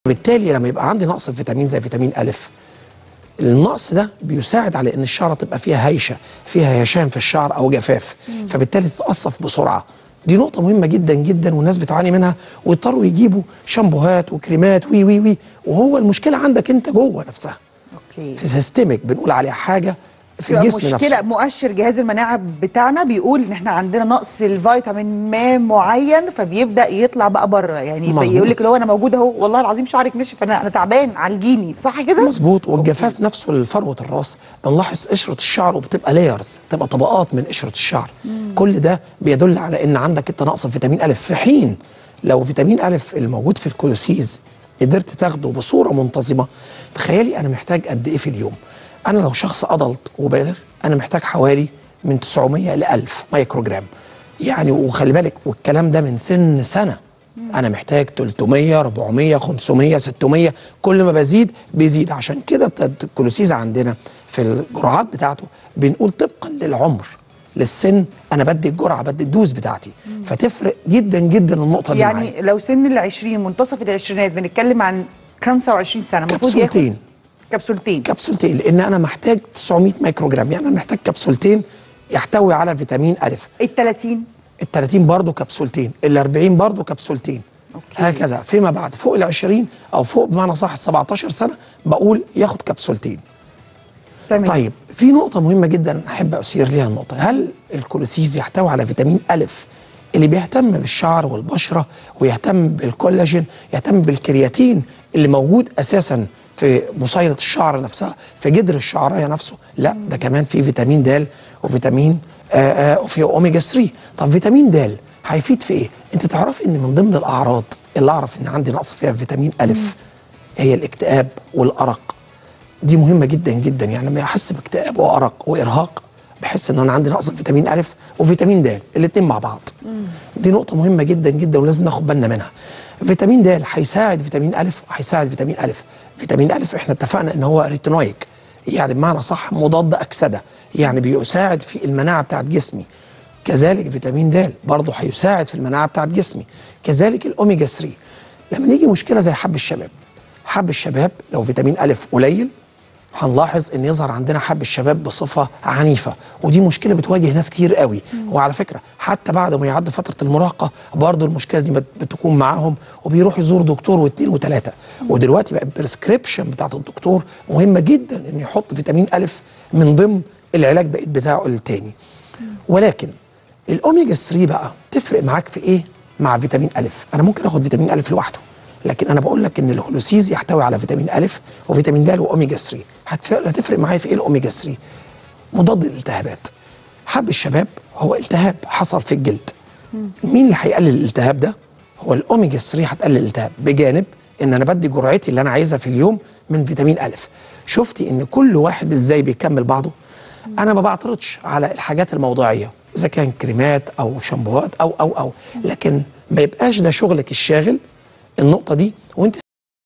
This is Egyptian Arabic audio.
بالتالي لما يبقى عندي نقص في فيتامين زي فيتامين ألف النقص ده بيساعد على ان الشعره تبقى فيها هيشه فيها هشام في الشعر او جفاف فبالتالي تتقصف بسرعه دي نقطة مهمة جدا جدا والناس بتعاني منها ويضطروا يجيبوا شامبوهات وكريمات وي وي وي وهو المشكلة عندك انت جوه نفسها اوكي في سيستمك بنقول عليها حاجة في تبقى الجسم مشكله نفسه مؤشر جهاز المناعه بتاعنا بيقول ان احنا عندنا نقص الفيتامين ما معين فبيبدا يطلع بقى بره يعني مظبوط. يقول لك لو انا موجود اهو والله العظيم شعرك نشف انا انا تعبان عالجيني صح كده مظبوط والجفاف نفسه لفروه الراس بنلاحظ قشره الشعر وبتبقى لايرز تبقى طبقات من قشره الشعر كل ده بيدل على ان عندك انت نقص في فيتامين الف في حين لو فيتامين الف الموجود في الكولوسيز قدرت تاخده بصوره منتظمه تخيلي انا محتاج قد ايه في اليوم انا لو شخص ادلت وبالغ انا محتاج حوالي من 900 ل 1000 مايكروجرام يعني وخلي بالك والكلام ده من سن سنه انا محتاج 300 400 500 600 كل ما بزيد بيزيد عشان كده الت- الكولوسيز عندنا في الجرعات بتاعته بنقول طبقا للعمر للسن انا بدي الجرعه بدي الدوز بتاعتي فتفرق جدا جدا النقطه دي معايا يعني لو سن ال 20 منتصف العشرينات بنتكلم عن 25 سنه المفروض ياخد كبسولتين كبسولتين كبسولتين لان انا محتاج 900 مايكروجرام يعني انا محتاج كبسولتين يحتوي على فيتامين الف ال 30 ال 30 برضه كبسولتين ال 40 برضه كبسولتين أوكي. هكذا فيما بعد فوق ال 20 او فوق بمعنى صح ال 17 سنه بقول ياخد كبسولتين تمام طيب في نقطة مهمة جدا أحب أثير ليها النقطة هل الكولوسيز يحتوي على فيتامين ألف اللي بيهتم بالشعر والبشرة ويهتم بالكولاجين يهتم بالكرياتين اللي موجود أساسا في بصيلة الشعر نفسها في جدر الشعرية نفسه لا ده كمان في فيتامين د وفيتامين آآ آآ وفي أوميجا 3 طب فيتامين د هيفيد في إيه؟ أنت تعرفي إن من ضمن الأعراض اللي أعرف إن عندي نقص فيها فيتامين ألف هي الاكتئاب والأرق دي مهمه جدا جدا يعني لما احس باكتئاب وارق وارهاق بحس ان انا عندي نقص فيتامين الف وفيتامين د الاثنين مع بعض دي نقطه مهمه جدا جدا ولازم ناخد بالنا منها فيتامين د هيساعد فيتامين الف وهيساعد فيتامين الف فيتامين الف احنا اتفقنا ان هو ريتينويك يعني بمعنى صح مضاد اكسده يعني بيساعد في المناعه بتاعت جسمي كذلك فيتامين د برضه هيساعد في المناعه بتاعت جسمي كذلك الاوميجا 3 لما نيجي مشكله زي حب الشباب حب الشباب لو فيتامين الف قليل هنلاحظ ان يظهر عندنا حب الشباب بصفه عنيفه ودي مشكله بتواجه ناس كتير قوي وعلى فكره حتى بعد ما يعدوا فتره المراهقه برضه المشكله دي بت- بتكون معاهم وبيروحوا يزوروا دكتور واثنين وثلاثه ودلوقتي بقى البريسكريبشن بتاعت الدكتور مهمه جدا انه يحط فيتامين الف من ضمن العلاج بقيت بتاعه التاني ولكن الاوميجا 3 بقى تفرق معاك في ايه مع فيتامين الف انا ممكن اخد فيتامين الف لوحده لكن انا بقول لك ان الهلوسيز يحتوي على فيتامين الف وفيتامين د واوميجا 3 هتفرق هتفرق معايا في ايه الاوميجا 3 مضاد للالتهابات حب الشباب هو التهاب حصل في الجلد مين اللي هيقلل الالتهاب ده هو الاوميجا 3 هتقلل الالتهاب بجانب ان انا بدي جرعتي اللي انا عايزها في اليوم من فيتامين الف شفتي ان كل واحد ازاي بيكمل بعضه انا ما بعترضش على الحاجات الموضوعيه اذا كان كريمات او شامبوهات او او او لكن ما يبقاش ده شغلك الشاغل النقطه دي وانت